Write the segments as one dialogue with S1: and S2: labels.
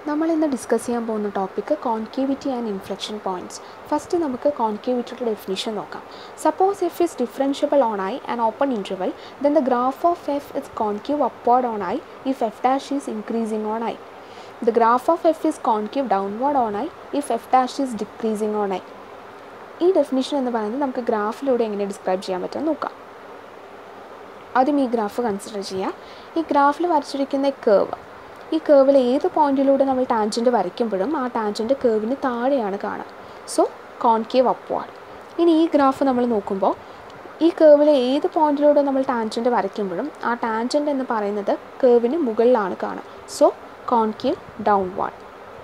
S1: നമ്മൾ ഇന്ന് ഡിസ്കസ് ചെയ്യാൻ പോകുന്ന topic concavity and inflection points first നമുക്ക് കോൺകേവിറ്റിയുടെ ഡെഫിനിഷൻ നോക്കാം suppose f is differentiable on I and open interval then the graph of f is concave upward on I if f dash is increasing on I the graph of f is concave downward on I if f dash is decreasing on I ഈ definition എന്ന് പറയുന്നത് നമുക്ക് ഗ്രാഫിലൂടെ എങ്ങനെ describe ചെയ്യാൻ പറ്റുമെന്ന് നോക്കാം ആദ്യം ഈ ഗ്രാഫ് കൺസിഡർ ചെയ്യുക ഈ ഗ്രാഫിൽ വരച്ചിരിക്കുന്ന കേവ് ഈ കേവിൽ ഏത് പോയിന്റിലൂടെ നമ്മൾ ടാൻജൻറ്റ് വരയ്ക്കുമ്പോഴും ആ ടാൻജൻറ്റ് കേവിന് താഴെയാണ് കാണുക സോ കോൺകേവ് അപ്വാർഡ് ഇനി ഈ ഗ്രാഫ് നമ്മൾ നോക്കുമ്പോൾ ഈ കേവിലെ ഏത് പോയിന്റിലൂടെ നമ്മൾ ടാൻജൻറ്റ് വരയ്ക്കുമ്പോഴും ആ ടാൻജൻറ്റ് എന്ന് പറയുന്നത് കേവിന് മുകളിലാണ് കാണുക so concave downward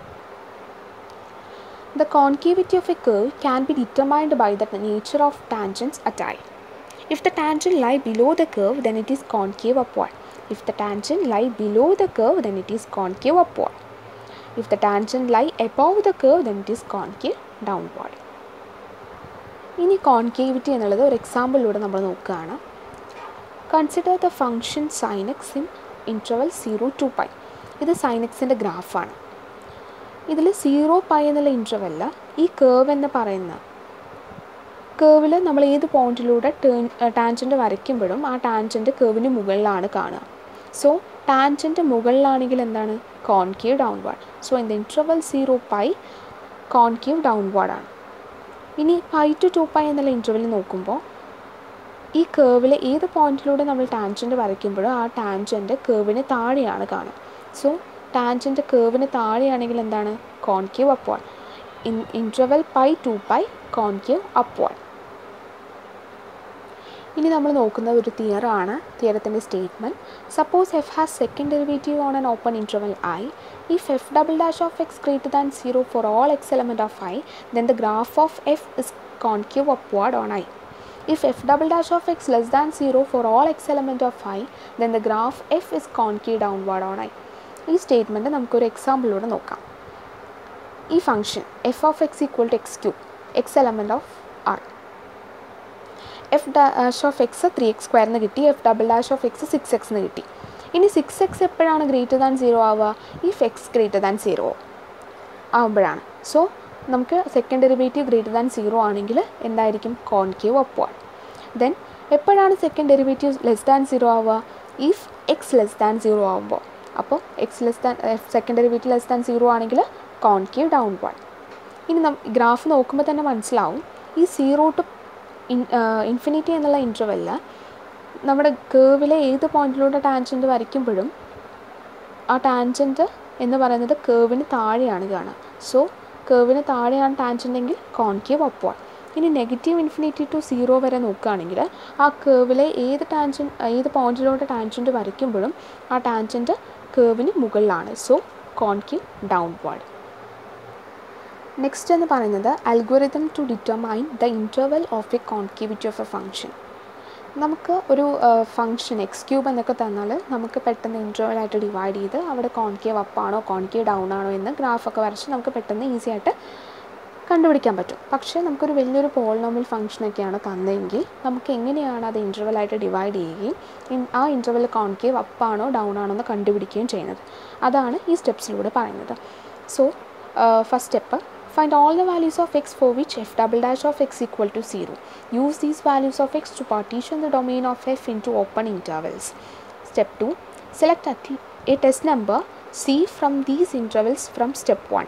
S1: The concavity of a curve can be determined by the nature of tangents at i. If the tangent lie below the curve, then it is concave upward. If the tangent lie below the curve, then it is concave upward. If the tangent lie above the curve, then it is concave downward. ഇനി concavity എന്നുള്ളത് ഒരു എക്സാമ്പിളിലൂടെ നമ്മൾ നോക്കുകയാണ് consider the function sine x in interval zero to pi ഇത് സൈനക്സിൻ്റെ ഗ്രാഫാണ് ഇതിൽ zero pi എന്നുള്ള ഇൻ്റർവെല്ല ഈ കേവ് എന്ന് പറയുന്ന കേവിൽ നമ്മൾ ഏത് പോയിന്റിലൂടെ ടേൺ ടാൻജൻറ്റ് വരയ്ക്കുമ്പോഴും ആ ടാൻജൻറ്റ് കേവിന് മുകളിലാണ് കാണുക സോ ടാൻജൻറ്റ് മുകളിലാണെങ്കിൽ എന്താണ് concave downward so in the interval zero pi concave ഡൗൺവാർഡാണ് ഇനി പൈ ടു ടു പൈ എന്നുള്ള ഇൻ്റർവെൽ നോക്കുമ്പോൾ ഈ കേവിൽ ഏത് പോയിന്റിലൂടെ നമ്മൾ ടാൻജൻറ്റ് വരയ്ക്കുമ്പോഴും ആ ടാൻജൻറ്റ് കേവിന് താഴെയാണ് കാണുക സോ ടാൻജൻറ്റ് കേവിന് താഴെയാണെങ്കിൽ എന്താണ് concave upward in interval pi to pi concave upward ഇനി നമ്മൾ നോക്കുന്ന ഒരു തിയറാണ് തിയറത്തിൻ്റെ statement suppose f has second derivative on an open interval I if f double dash of X greater than zero for all x element of I then the graph of f is concave upward on I If f double dash of x less than 0 for all x element of i, then the graph f is concave downward on i. ഈ statement നമുക്കൊരു എക്സാമ്പിളിലൂടെ നോക്കാം ഈ function f of X equal to x cube x element of R f dash of x three x സ്ക്വയറിന് കിട്ടി f double dash of x six എക്സിന് കിട്ടി ഇനി സിക്സ് എക്സ് എപ്പോഴാണ് ഗ്രേറ്റർ ദാൻ സീറോ ആവുക if x greater than zero ആവുമ്പോഴാണ് so നമുക്ക് second derivative greater than zero ആണെങ്കിൽ എന്തായിരിക്കും കോൺകേവ് അപ്വാർഡ് ദെൻ എപ്പോഴാണ് second derivative less than zero ആവുക if x less than zero ആകുമ്പോൾ അപ്പോൾ x less than second derivative less than zero ആണെങ്കിൽ concave downward ഇനി നം ഗ്രാഫ് നോക്കുമ്പോൾ തന്നെ മനസ്സിലാവും ഈ സീറോ ടു ഇൻഫിനിറ്റി എന്നുള്ള ഇൻ്റർവെല്ല നമ്മുടെ കേവിലെ ഏത് പോയിന്റിലൂടെ ടാൻജൻറ്റ് വരയ്ക്കുമ്പോഴും ആ ടാൻജൻറ്റ് എന്ന് പറയുന്നത് കേവിന് താഴെയാണ് കാണുക സോ കേവിന് താഴെയാണ് ടാൻജൻ്റ് എങ്കിൽ കോൺകേവ് അപ്വാർഡ് ഇനി നെഗറ്റീവ് ഇൻഫിനിറ്റി ടു സീറോ വരെ നോക്കുകയാണെങ്കിൽ ആ കേവിലെ ഏത് ടാൻജൻ ഏത് പോയിന്റിലോട്ട് ടാൻജൻറ്റ് വരയ്ക്കുമ്പോഴും ആ ടാൻജൻറ്റ് കേവിന് മുകളിലാണ് സോ കോൺകേവ് ഡൗൺവാർഡ് നെക്സ്റ്റ് എന്ന് പറയുന്നത് algorithm to determine the interval of a concavity of a function നമുക്ക് ഒരു ഫംഗ്ഷൻ എക്സ് ക്യൂബ് എന്നൊക്കെ തന്നാൽ നമുക്ക് പെട്ടെന്ന് ഇൻ്റർവലായിട്ട് ഡിവൈഡ് ചെയ്ത് അവിടെ കോൺകേവ് അപ്പാണോ കോൺകേവ് ഡൗൺ ആണോ എന്ന് ഗ്രാഫൊക്കെ വരച്ച് നമുക്ക് പെട്ടെന്ന് ഈസി ആയിട്ട് കണ്ടുപിടിക്കാൻ പറ്റും പക്ഷേ നമുക്കൊരു വലിയൊരു പോളിനോമിയൽ ഫംഗ്ഷനൊക്കെയാണ് തന്നതെങ്കിൽ നമുക്ക് എങ്ങനെയാണ് അത് ഇൻ്റർവലായിട്ട് ഡിവൈഡ് ചെയ്യുകയും ആ ഇൻ്റർവൽ കോൺകേവ് അപ്പാണോ ഡൗൺ ആണോ എന്ന് കണ്ടുപിടിക്കുകയും ചെയ്യുന്നത് അതാണ് ഈ സ്റ്റെപ്സിലൂടെ പറയുന്നത് so first step Find all the values of x for which f double dash of x equal to 0. Use these values of x to partition the domain of f into open intervals. Step 2. Select a test number c from these intervals from step 1.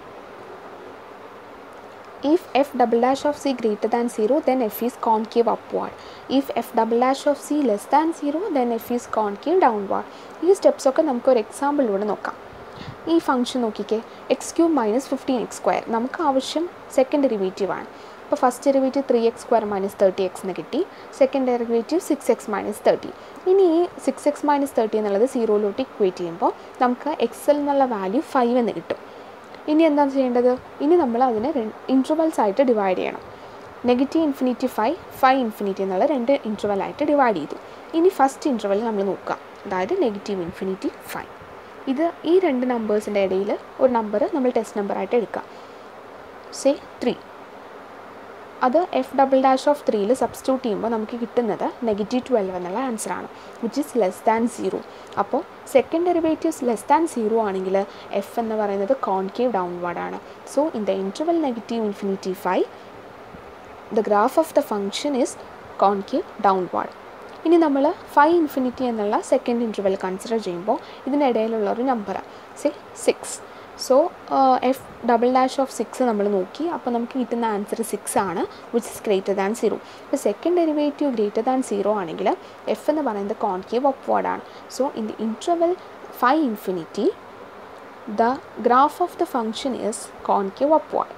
S1: If f double dash of c greater than 0, then f is concave upward. If f double dash of c less than 0, then f is concave downward. ഈ steps ഒക്കെ നമുക്ക് ഒരു എക്സാമ്പിളിലൂടെ നോക്കാം ഈ function നോക്കിക്കേ x cube minus fifteen x square നമുക്ക് ആവശ്യം സെക്കൻഡ് ഡെറിവേറ്റീവ് ആണ് ഇപ്പോൾ first derivative three x square minus thirty x എന്ന് കിട്ടി second derivative six x minus thirty ഇനി ഈ സിക്സ് എക്സ് മൈനസ് തേർട്ടി എന്നുള്ളത് സീറോയിലോട്ട് ഇക്വേറ്റ് ചെയ്യുമ്പോൾ നമുക്ക് എക്സിൽ നിന്നുള്ള വാല്യൂ ഫൈവ് എന്ന് കിട്ടും ഇനി എന്താണ് ചെയ്യേണ്ടത് ഇനി നമ്മൾ അതിനെ ഇൻട്രവൽസ് ആയിട്ട് ഡിവൈഡ് ചെയ്യണം negative infinity five five infinity എന്നുള്ള രണ്ട് ഇൻട്രവലായിട്ട് ഡിവൈഡ് ചെയ്തു ഇനി ഫസ്റ്റ് ഇൻട്രവൽ നമ്മൾ നോക്കുക അതായത് നെഗറ്റീവ് ഇൻഫിനിറ്റി ഫൈവ് ഇത് ഈ രണ്ട് നമ്പേഴ്സിൻ്റെ ഇടയിൽ ഒരു നമ്പർ നമ്മൾ ടെസ്റ്റ് നമ്പറായിട്ട് എടുക്കാം സേ ത്രീ അത് എഫ് ഡബിൾ ഡാഷ് ഓഫ് ത്രീയിൽ സബ്സ്റ്റിറ്റ്യൂട്ട് ചെയ്യുമ്പോൾ നമുക്ക് കിട്ടുന്നത് നെഗറ്റീവ് ട്വൽവ് എന്നുള്ള ആൻസറാണ് which is less than zero അപ്പോൾ second derivatives less than zero ആണെങ്കിൽ എഫ് എന്ന് പറയുന്നത് കോൺകേവ് ഡൗൺവേർഡ് ആണ് so in the interval negative infinity five the graph of the function is concave downward ഇനി നമ്മൾ ഫൈവ് ഇൻഫിനിറ്റി എന്നുള്ള സെക്കൻഡ് ഇൻറ്റർവൽ കൺസിഡർ ചെയ്യുമ്പോൾ ഇതിനിടയിലുള്ള ഒരു നമ്പറാണ് C six so F double dash of six നമ്മൾ നോക്കി അപ്പോൾ നമുക്ക് കിട്ടുന്ന ആൻസർ സിക്സ് ആണ് which is greater than zero ഇപ്പോൾ second derivative greater than zero ആണെങ്കിൽ എഫ് എന്ന് പറയുന്നത് കോൺകേവ് അപ്വേർഡ് ആണ് so in the interval five infinity the graph of the function is concave upward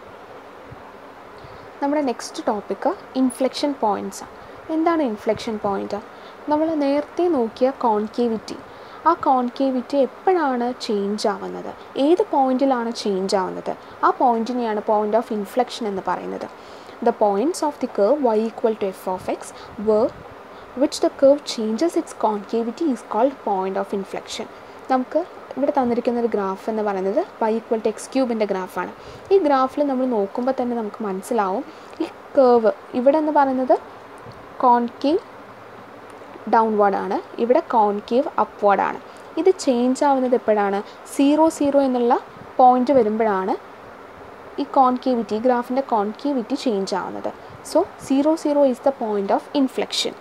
S1: നമ്മുടെ നെക്സ്റ്റ് ടോപ്പിക്ക് ഇൻഫ്ലെക്ഷൻ പോയിൻറ്റ്സ് എന്താണ് inflection point നമ്മൾ നേരത്തെ നോക്കിയ കോൺകേവിറ്റി ആ കോൺകേവിറ്റി എപ്പോഴാണ് ചേഞ്ച് ആവുന്നത് ഏത് പോയിന്റിലാണ് ചേഞ്ച് ആവുന്നത് ആ പോയിന്റിനെയാണ് പോയിന്റ് ഓഫ് ഇൻഫ്ലെക്ഷൻ എന്ന് പറയുന്നത് the points of the curve y equal to F of X where which the curve changes its concavity is called point of inflection നമുക്ക് ഇവിടെ തന്നിരിക്കുന്ന ഒരു ഗ്രാഫ് എന്ന് പറയുന്നത് വൈ ഈക്വൽ ടു എക്സ് ക്യൂബിൻ്റെ ഗ്രാഫാണ് ഈ ഗ്രാഫിൽ നമ്മൾ നോക്കുമ്പോൾ തന്നെ നമുക്ക് മനസ്സിലാവും ഈ കേവ് ഇവിടെ എന്ന് പറയുന്നത് കോൺകേവ് ഡൗൺവേർഡ് ആണ് ഇവിടെ കോൺകേവ് അപ്വേർഡ് ആണ് ഇത് ചേഞ്ച് ആവുന്നത് എപ്പോഴാണ് സീറോ സീറോ എന്നുള്ള പോയിന്റ് വരുമ്പോഴാണ് ഈ കോൺകേവിറ്റി ഗ്രാഫിൻ്റെ കോൺകേവിറ്റി ചേഞ്ച് ആവുന്നത് so zero zero is the point of inflection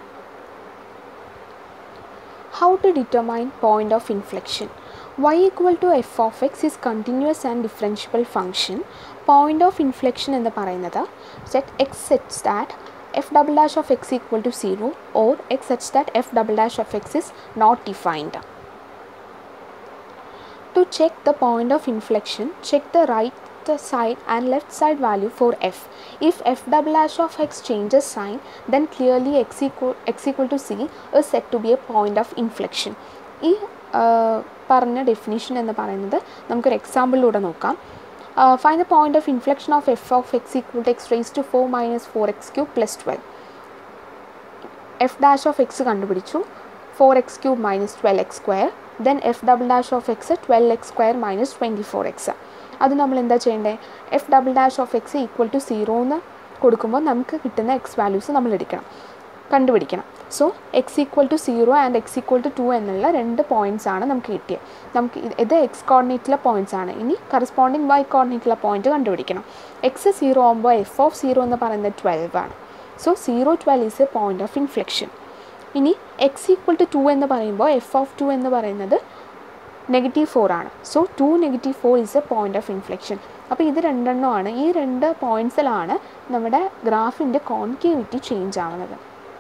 S1: how to determine point of inflection y equal to f of x is continuous and differentiable function point of inflection എന്ന് പറയുന്നത് set x such that f double dash of x equal to 0 or x such that f double dash of x is not defined to check the point of inflection check the right side and left side value for f if f double dash of x changes sign then clearly x equal, x equal to c is said to be a point of inflection ഈ പറഞ്ഞ definition എന്ന് പറയുന്നത് നമുക്കൊരു എക്സാമ്പിളിലൂടെ നോക്കാം find the point of inflection of F of X equal to X raise to four minus four X cube plus twelve F dash of X കണ്ടുപിടിച്ചു four X cube minus twelve X square then F double dash of X twelve X square minus twenty four X അത് നമ്മൾ എന്താ ചെയ്യേണ്ടത് F double dash of X equal to zero എന്ന് കൊടുക്കുമ്പോൾ നമുക്ക് കിട്ടുന്ന X values നമ്മൾ എടുക്കണം കണ്ടുപിടിക്കണം so X equal to zero and X equal to two എന്നുള്ള രണ്ട് പോയിൻറ്റ്സ് ആണ് നമുക്ക് കിട്ടിയത് നമുക്ക് ഇത് എക്സ് കോർഡിനേറ്റിലെ പോയിൻറ്റ്സ് ആണ് ഇനി കറസ്പോണ്ടിങ് വൈ കോർഡിനേറ്റിലെ പോയിന്റ് കണ്ടുപിടിക്കണം എക്സ് സീറോ ആകുമ്പോൾ എഫ് ഓഫ് സീറോ എന്ന് പറയുന്നത് ട്വൽവ് ആണ് so zero twelve is a point of inflection ഇനി എക്സ് ഈക്വൽ ടു ടു എന്ന് പറയുമ്പോൾ എഫ് ഓഫ് ടു എന്ന് പറയുന്നത് നെഗറ്റീവ് ഫോർ ആണ് so two negative four is a point of inflection അപ്പോൾ ഇത് രണ്ടെണ്ണമാണ് ഈ രണ്ട് പോയിൻറ്റ്സിലാണ് നമ്മുടെ ഗ്രാഫിൻ്റെ കോൺകേവിറ്റി ചേഞ്ച് ആവുന്നത്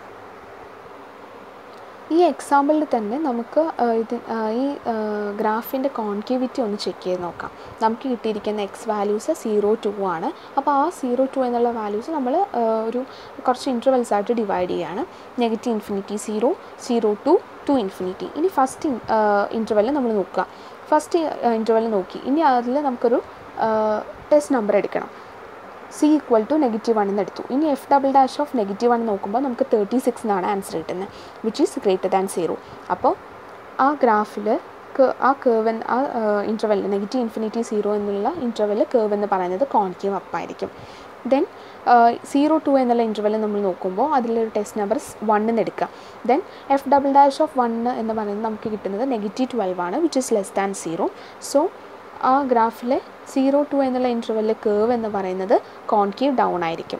S1: ഈ എക്സാമ്പിളിൽ തന്നെ നമുക്ക് ഇത് ഈ ഗ്രാഫിൻ്റെ കോൺകേവിറ്റി ഒന്ന് ചെക്ക് ചെയ്ത് നോക്കാം നമുക്ക് കിട്ടിയിരിക്കുന്ന എക്സ് വാല്യൂസ് സീറോ ടു ആണ് അപ്പോൾ ആ സീറോ ടു എന്നുള്ള വാല്യൂസ് നമ്മൾ ഒരു കുറച്ച് ഇൻ്റർവെൽസ് ആയിട്ട് ഡിവൈഡ് ചെയ്യുകയാണ് negative infinity zero zero two two infinity ഇനി ഫസ്റ്റ് ഇൻ്റർവെല്ലിൽ നമ്മൾ നോക്കുക ഫസ്റ്റ് ഇൻ്റർവെല്ലിൽ നോക്കി ഇനി അതിൽ നമുക്കൊരു ടെസ്റ്റ് നമ്പർ എടുക്കണം C equal to negative one എന്ന് എടുത്തു ഇനി F double dash of negative one നോക്കുമ്പോൾ നമുക്ക് തേർട്ടി സിക്സ് എന്നാണ് ആൻസർ കിട്ടുന്നത് which is greater than zero അപ്പോൾ ആ ഗ്രാഫിൽ ആ കേവ് ആ ഇൻ്റർവെൽ നെഗറ്റീവ് ഇൻഫിനിറ്റി സീറോ എന്നുള്ള ഇൻ്റർവെൽ കേവ് എന്ന് പറയുന്നത് കോൺകേവ് അപ്പായിരിക്കും ദെൻ സീറോ ടു എന്നുള്ള ഇൻ്റർവെൽ നമ്മൾ നോക്കുമ്പോൾ അതിലൊരു ടെസ്റ്റ് നമ്പർ വൺ എന്ന് എടുക്കുക then F double dash of one എന്ന് പറയുന്നത് നമുക്ക് കിട്ടുന്നത് നെഗറ്റീവ് ട്വൽവ് ആണ് which is less than zero so ആ ഗ്രാഫിലെ സീറോ ടു എന്നുള്ള ഇൻ്റർവെല്ലിലെ കേവ് എന്ന് പറയുന്നത് കോൺകേവ് ഡൗൺ ആയിരിക്കും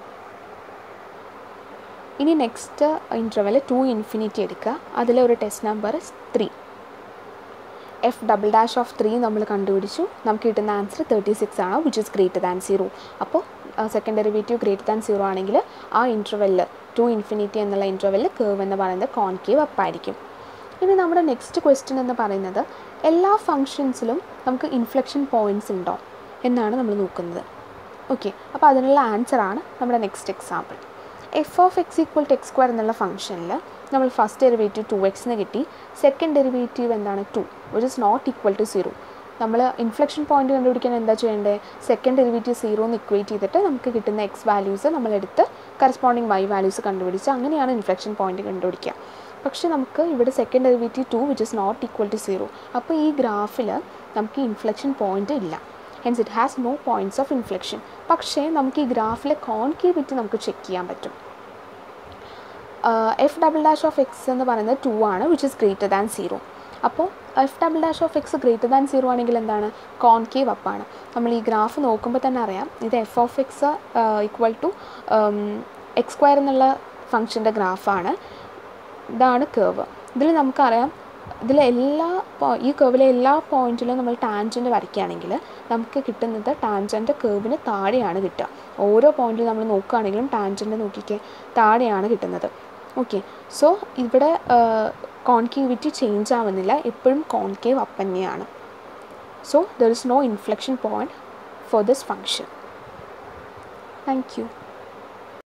S1: ഇനി നെക്സ്റ്റ് ഇൻ്റർവെൽ ടു ഇൻഫിനിറ്റി എടുക്കുക അതിലെ ഒരു test number three F double dash of three നമ്മൾ കണ്ടുപിടിച്ചു നമുക്ക് കിട്ടുന്ന ആൻസർ തേർട്ടി സിക്സ് ആണ് which is greater than zero അപ്പോൾ second derivative greater than zero ആണെങ്കിൽ ആ ഇൻ്റർവെല്ലിൽ ടു ഇൻഫിനിറ്റി എന്നുള്ള ഇൻ്റർവെല്ലിൽ കേവ് എന്ന് പറയുന്നത് കോൺകേവ് അപ്പായിരിക്കും ഇനി നമ്മുടെ നെക്സ്റ്റ് ക്വസ്റ്റ്യൻ എന്ന് പറയുന്നത് എല്ലാ ഫങ്ഷൻസിലും നമുക്ക് ഇൻഫ്ലക്ഷൻ പോയിൻറ്റ്സ് ഉണ്ടോ എന്നാണ് നമ്മൾ നോക്കുന്നത് ഓക്കെ അപ്പോൾ അതിനുള്ള ആൻസറാണ് നമ്മുടെ next example F of X equal to X square എന്നുള്ള ഫംഗ്ഷനിൽ നമ്മൾ ഫസ്റ്റ് ഡെറിവേറ്റീവ് ടു എക്സ് എന്ന് കിട്ടി സെക്കൻഡ് ഡെറിവേറ്റീവ് എന്താണ് two which is not equal to zero നമ്മൾ ഇൻഫ്ലക്ഷൻ പോയിന്റ് കണ്ടുപിടിക്കാൻ എന്താ ചെയ്യേണ്ടത് സെക്കൻഡ് ഡെറിവേറ്റീവ് സീറോ എന്ന് ഇക്വേറ്റ് ചെയ്തിട്ട് നമുക്ക് കിട്ടുന്ന എക്സ് വാല്യൂസ് നമ്മളെടുത്ത് കറസ്പോണ്ടിങ് വൈ വാല്യൂസ് കണ്ടുപിടിച്ച് അങ്ങനെയാണ് ഇൻഫ്ലക്ഷൻ പോയിന്റ് കണ്ടുപിടിക്കുക പക്ഷേ നമുക്ക് ഇവിടെ second derivative two which is not equal to zero അപ്പോൾ ഈ ഗ്രാഫിൽ നമുക്ക് ഇൻഫ്ലക്ഷൻ പോയിന്റ് ഇല്ല hence it has no points of inflection പക്ഷേ നമുക്ക് ഈ ഗ്രാഫിലെ കോൺകേവിറ്റി നമുക്ക് ചെക്ക് ചെയ്യാൻ പറ്റും F double dash of X എന്ന് പറയുന്നത് ടു ആണ് which is greater than zero അപ്പോൾ F double dash of X greater than zero ആണെങ്കിൽ എന്താണ് കോൺകേവ് അപ്പാണ് നമ്മൾ ഈ ഗ്രാഫ് നോക്കുമ്പോൾ തന്നെ അറിയാം ഇത് F of X equal to X square എന്നുള്ള ഫംഗ്ഷൻ്റെ ഗ്രാഫാണ് ഇതാണ് കേവ് ഇതിൽ നമുക്കറിയാം ഇതിലെ എല്ലാ ഈ കേവിലെ എല്ലാ പോയിന്റിലും നമ്മൾ ടാൻജൻറ്റ് വരയ്ക്കുകയാണെങ്കിൽ നമുക്ക് കിട്ടുന്നത് ടാൻജൻറ്റ് കേവിന് താഴെയാണ് കിട്ടുക ഓരോ പോയിന്റിലും നമ്മൾ നോക്കുകയാണെങ്കിലും ടാൻജൻറ്റ് നോക്കിക്കേ താഴെയാണ് കിട്ടുന്നത് ഓക്കെ സോ ഇവിടെ കോൺകേവിറ്റി ചേഞ്ച് ആവുന്നില്ല എപ്പോഴും കോൺകേവ് അപ്പ് തന്നെയാണ് so there is no inflection point for this function thank U